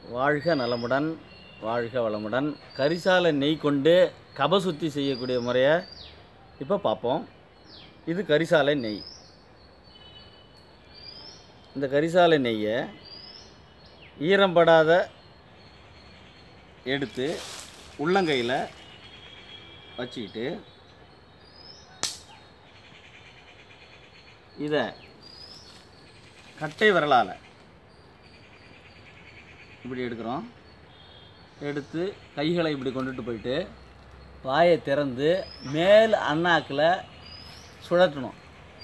வாழ்க நலமுடன் வாழ்க வளமுடன் கரிசால நெய் கொண்டு கபசுத்தி செய்யக்கூடிய முறையை இப்போ பார்ப்போம் இது கரிசாலை நெய் இந்த கரிசாலை நெய்யை ஈரம்படாத எடுத்து உள்ளங்கையில் வச்சுக்கிட்டு இதை கட்டை விரலால் இப்படி எடுக்கிறோம் எடுத்து கைகளை இப்படி கொண்டுட்டு போயிட்டு வாயை திறந்து மேல் அண்ணாக்கில் சுழற்றணும்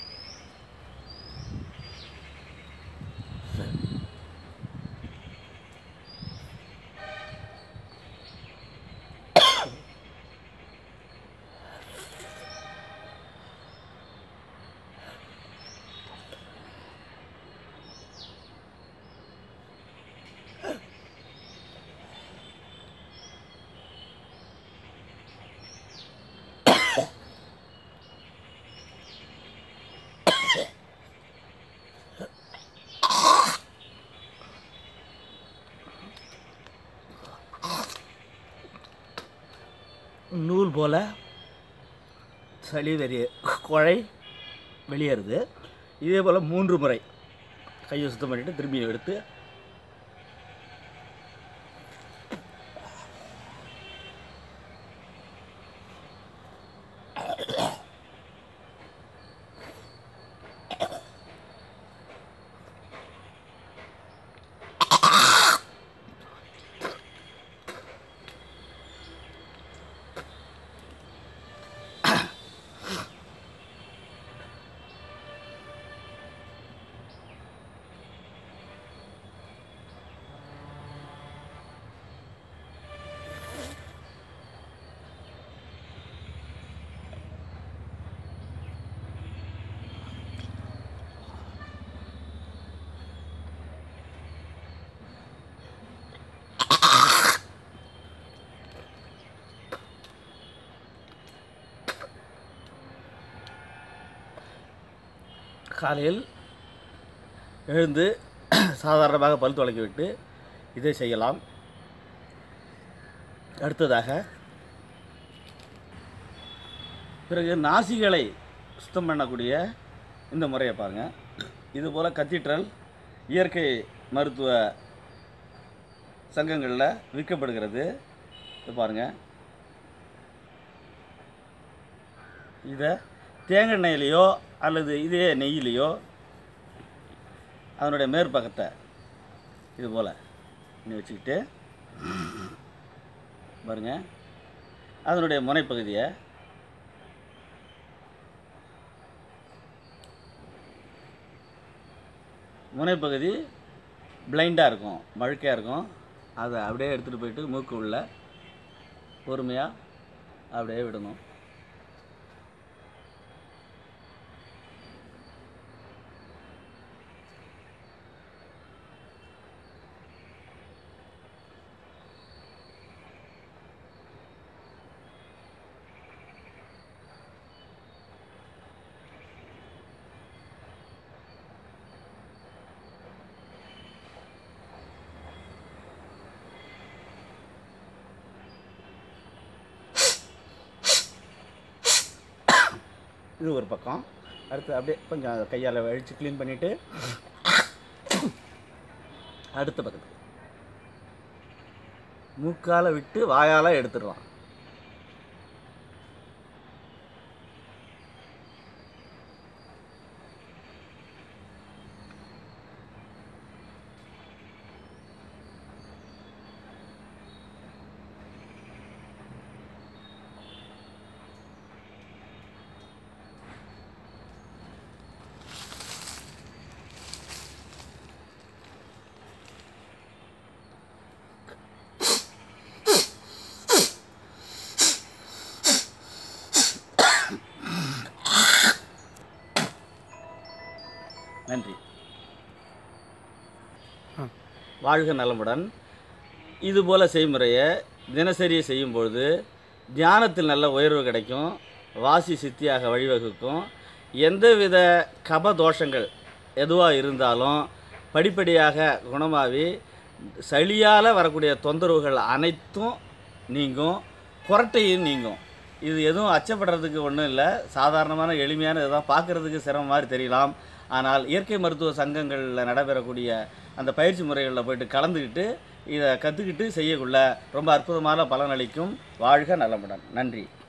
நூல் போல் சளி வெளியே குழை வெளியேறுது இதே போல் மூன்று முறை கையை சுத்தம் பண்ணிவிட்டு திரும்பி எடுத்து காலையில் எழுந்து சாதாரணமாக பல் துளக்கி விட்டு இதை செய்யலாம் அடுத்ததாக பிறகு நாசிகளை சுத்தம் பண்ணக்கூடிய இந்த முறையை பாருங்கள் இதுபோல் கத்தீட்ரல் இயற்கை மருத்துவ சங்கங்களில் விற்கப்படுகிறது இது பாருங்கள் இதை தேங்காய் எண்ணெயிலையோ அல்லது இதே நெய்யிலையோ அதனுடைய மேற்பக்கத்தை இது போல் நீ வச்சுக்கிட்டு பாருங்க அதனுடைய முனைப்பகுதியை முனைப்பகுதி பிளைண்டாக இருக்கும் மழுக்கையாக இருக்கும் அதை அப்படியே எடுத்துகிட்டு போயிட்டு மூக்கு உள்ள பொறுமையாக அப்படியே விடணும் இது ஒரு பக்கம் அடுத்து அப்படியே கொஞ்சம் கையால் வழித்து க்ளீன் பண்ணிவிட்டு அடுத்த பக்கத்துக்கு மூக்கால் விட்டு வாயால் எடுத்துடலாம் நன்றி வாழ்க நலமுடன் இதுபோல் செய்முறையை தினசரி செய்யும்பொழுது தியானத்தில் நல்ல உயர்வு கிடைக்கும் வாசி சித்தியாக வழிவகுக்கும் எந்தவித கப தோஷங்கள் எதுவாக இருந்தாலும் படிப்படியாக குணமாகி சளியால் வரக்கூடிய தொந்தரவுகள் அனைத்தும் நீங்கும் குரட்டையும் நீங்கும் இது எதுவும் அச்சப்படுறதுக்கு ஒன்றும் இல்லை சாதாரணமான எளிமையான இதுதான் பார்க்குறதுக்கு சிரமம் மாதிரி தெரியலாம் ஆனால் இயற்கை மருத்துவ சங்கங்களில் நடைபெறக்கூடிய அந்த பயிற்சி முறைகளில் போயிட்டு கலந்துக்கிட்டு இதை கற்றுக்கிட்டு செய்யக்குள்ள ரொம்ப அற்புதமான பலனளிக்கும் வாழ்க நலமுடன் நன்றி